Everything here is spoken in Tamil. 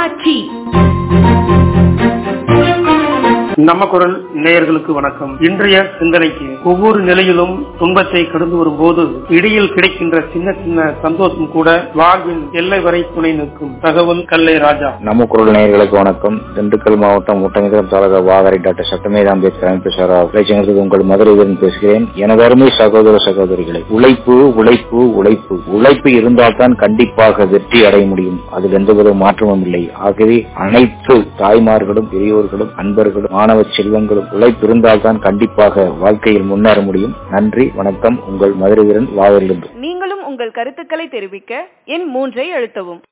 தொலைக்காட்சி நம்ம குரல் நேயர்களுக்கு வணக்கம் இன்றைய சிந்தனைக்கு ஒவ்வொரு நிலையிலும் துன்பத்தை கடந்து வரும்போது இடையில் கிடைக்கின்ற சின்ன சின்ன சந்தோஷம் கூட வாழ்வின் எல்லை வரை துணை நிற்கும் தகவல் கல்லை ராஜா நம்ம குரல் நேயர்களுக்கு வணக்கம் திண்டுக்கல் மாவட்டம் முட்டமிதம் தாலுகா வாகரை டாக்டர் சட்டமேத அம்பேத்கர் அமைப்பு சாரா இளைஞர்களுக்கு உங்கள் மதுரையிலிருந்து பேசுகிறேன் எனது அருமை சகோதர சகோதரிகளை உழைப்பு உழைப்பு உழைப்பு உழைப்பு இருந்தால்தான் கண்டிப்பாக வெற்றி அடைய முடியும் அதில் எந்தவித மாற்றமும் இல்லை ஆகவே அனைத்து தாய்மார்களும் பெரியோர்களும் அன்பர்களும் மாணவ செல்வங்களும் உழைப்பு இருந்தால்தான் கண்டிப்பாக வாழ்க்கையில் முன்னேற முடியும் நன்றி வணக்கம் உங்கள் மதுரை வீரன் வாவரிலிருந்து நீங்களும் உங்கள் கருத்துக்களை தெரிவிக்க எண் மூன்றை அழுத்தவும்